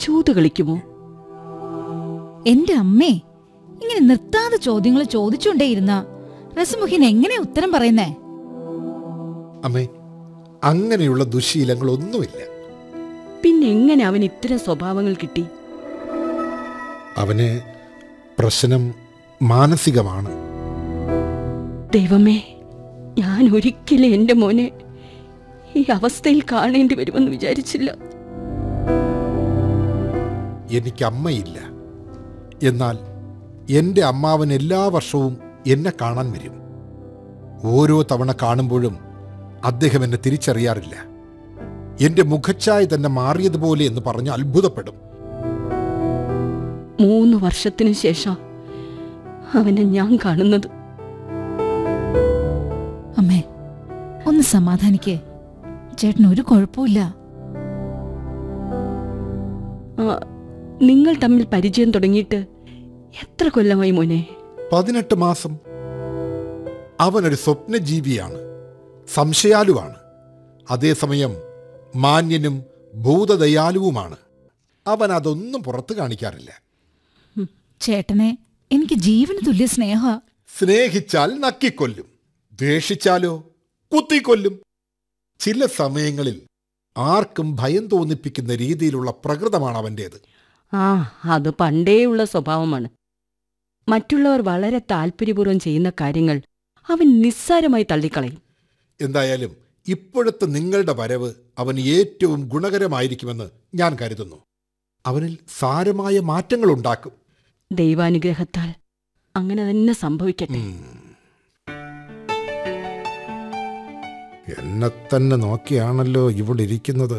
ചൂത് കളിക്കുമോ എന്റെ അമ്മേ ഇങ്ങനെ നിർത്താതെ ചോദ്യങ്ങൾ ചോദിച്ചുകൊണ്ടേയിരുന്ന റസുമുഖിൻ എങ്ങനെ ഉത്തരം പറയുന്നേ അമ്മേ അങ്ങനെയുള്ള ദുശീലങ്ങളൊന്നുമില്ല പിന്നെ എങ്ങനെ അവൻ ഇത്തരം സ്വഭാവങ്ങൾ കിട്ടി അവന് പ്രശ്നം മാനസികമാണ് ദൈവമേ ഞാൻ ഒരിക്കലും എൻ്റെ മോനെ ഈ അവസ്ഥയിൽ കാണേണ്ടി വരുമെന്ന് വിചാരിച്ചില്ല എനിക്ക് അമ്മയില്ല എന്നാൽ എൻ്റെ അമ്മാവൻ എല്ലാ വർഷവും എന്നെ കാണാൻ വരും ഓരോ തവണ കാണുമ്പോഴും അദ്ദേഹം എന്നെ തിരിച്ചറിയാറില്ല എൻ്റെ മുഖച്ഛായ തന്നെ മാറിയതുപോലെ എന്ന് പറഞ്ഞ് അത്ഭുതപ്പെടും മൂന്ന് വർഷത്തിനു ശേഷം അവനെ ഞാൻ കാണുന്നത് അമ്മേ ഒന്ന് സമാധാനിക്കേ ചേട്ടൻ ഒരു കുഴപ്പമില്ല ആ, നിങ്ങൾ തമ്മിൽ പരിചയം തുടങ്ങിയിട്ട് എത്ര കൊല്ലമായി മോനെ പതിനെട്ട് മാസം അവനൊരു സ്വപ്നജീവിയാണ് സംശയാലുവാണ് അതേസമയം മാന്യനും ഭൂതദയാലുവുമാണ് അവൻ അതൊന്നും പുറത്തു കാണിക്കാറില്ല ചേട്ടനെ എനിക്ക് ജീവന് തുല്യ സ്നേഹ സ്നേഹിച്ചാൽ നക്കിക്കൊല്ലും ദ്വേഷിച്ചാലോ കുത്തിക്കൊല്ലും ചില സമയങ്ങളിൽ ആർക്കും ഭയം തോന്നിപ്പിക്കുന്ന രീതിയിലുള്ള പ്രകൃതമാണ് അവൻ്റേത് ആ അത് പണ്ടേയുള്ള സ്വഭാവമാണ് മറ്റുള്ളവർ വളരെ താല്പര്യപൂർവ്വം ചെയ്യുന്ന കാര്യങ്ങൾ അവൻ നിസ്സാരമായി തള്ളിക്കളയും എന്തായാലും ഇപ്പോഴത്തെ നിങ്ങളുടെ വരവ് അവന് ഏറ്റവും ഗുണകരമായിരിക്കുമെന്ന് ഞാൻ കരുതുന്നു അവനിൽ സാരമായ മാറ്റങ്ങൾ ഉണ്ടാക്കും ദൈവാനുഗ്രഹത്താൽ അങ്ങനെ തന്നെ സംഭവിക്കട്ടെ എന്നെ തന്നെ നോക്കിയാണല്ലോ ഇവിടെ ഇരിക്കുന്നത്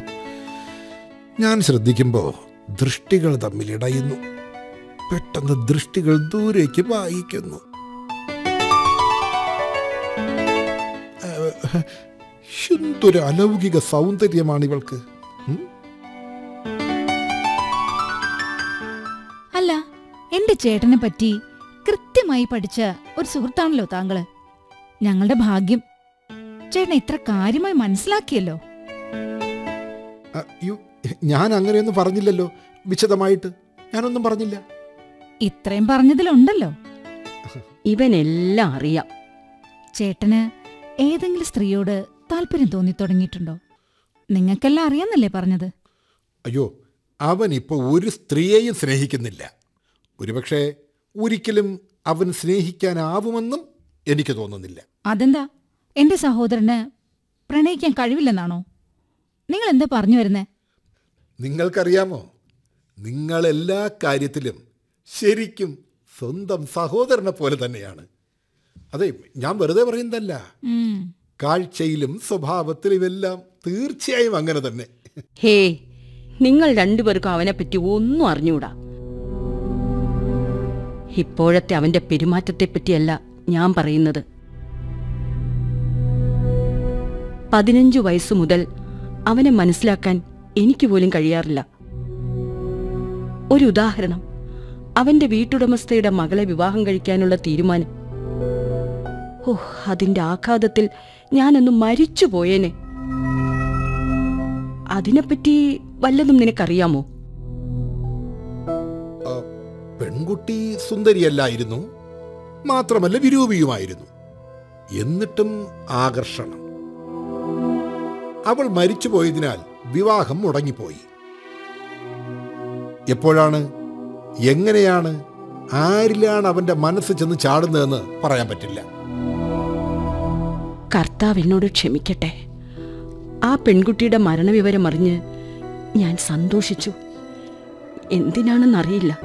ഞാൻ ശ്രദ്ധിക്കുമ്പോ ദൃഷ്ടികൾ തമ്മിൽ ഇടയുന്നു പെട്ടെന്ന് ദൃഷ്ടികൾ ദൂരേക്ക് വായിക്കുന്നു ഏഹ്, എന്തൊരു അലൗകിക സൗന്ദര്യമാണ് ഇവൾക്ക് ഉം? അല്ല എന്റെ ചേട്ടനെ പറ്റി കൃത്യമായി പഠിച്ച ഒരു സുഹൃത്താണല്ലോ താങ്കള് ഞങ്ങളുടെ ഭാഗ്യം ചേട്ടൻ ഇത്ര കാര്യമായി മനസ്സിലാക്കിയല്ലോ അയ്യോ ഞാൻ അങ്ങനെയൊന്നും പറഞ്ഞില്ലല്ലോ വിശദമായിട്ട് ഞാനൊന്നും പറഞ്ഞില്ല ഇത്രയും പറഞ്ഞതിലുണ്ടല്ലോ ഇവനെല്ലാം അറിയാം ചേട്ടന് ഏതെങ്കിലും സ്ത്രീയോട് താല്പര്യം തോന്നി തുടങ്ങിയിട്ടുണ്ടോ നിങ്ങൾക്കെല്ലാം അറിയാന്നല്ലേ പറഞ്ഞത് അയ്യോ അവൻ ഇപ്പോൾ ഒരു സ്ത്രീയെയും സ്നേഹിക്കുന്നില്ല ഒരുപക്ഷെ ഒരിക്കലും അവൻ സ്നേഹിക്കാനാവുമെന്നും എനിക്ക് തോന്നുന്നില്ല അതെന്താ എന്റെ സഹോദരന് പ്രണയിക്കാൻ കഴിവില്ലെന്നാണോ നിങ്ങൾ എന്താ പറഞ്ഞു വരുന്നേ നിങ്ങൾക്കറിയാമോ നിങ്ങൾ എല്ലാ കാര്യത്തിലും ശരിക്കും സ്വന്തം സഹോദരനെ പോലെ തന്നെയാണ് അതെ ഞാൻ വെറുതെ പറയുന്നതല്ല ഉം. കാഴ്ചയിലും സ്വഭാവത്തിലും ഇതെല്ലാം തീർച്ചയായും അങ്ങനെ തന്നെ ഹേ നിങ്ങൾ രണ്ടുപേർക്കും അവനെപ്പറ്റി ഒന്നും അറിഞ്ഞൂടാ ഇപ്പോഴത്തെ അവന്റെ പെരുമാറ്റത്തെപ്പറ്റിയല്ല ഞാൻ പറയുന്നത് പതിനഞ്ചു വയസ്സു മുതൽ അവനെ മനസ്സിലാക്കാൻ എനിക്ക് പോലും കഴിയാറില്ല ഒരു ഉദാഹരണം അവന്റെ വീട്ടുടമസ്ഥയുടെ മകളെ വിവാഹം കഴിക്കാനുള്ള തീരുമാനം ഓ അതിന്റെ ആഘാതത്തിൽ ഞാനൊന്ന് മരിച്ചു പോയേനെ അതിനെപ്പറ്റി വല്ലതും നിനക്കറിയാമോ ആ, പെൺകുട്ടി സുന്ദരിയല്ലായിരുന്നു മാത്രമല്ല വിരൂപിയുമായിരുന്നു എന്നിട്ടും ആകർഷണം അവൾ മരിച്ചു പോയതിനാൽ വിവാഹം മുടങ്ങിപ്പോയി എപ്പോഴാണ് എങ്ങനെയാണ് ആരിലാണ് അവന്റെ മനസ്സ് ചെന്ന് ചാടുന്നതെന്ന് പറയാൻ പറ്റില്ല കർത്താവ് എന്നോട് ക്ഷമിക്കട്ടെ ആ പെൺകുട്ടിയുടെ മരണവിവരം അറിഞ്ഞ് ഞാൻ സന്തോഷിച്ചു എന്തിനാണെന്നറിയില്ല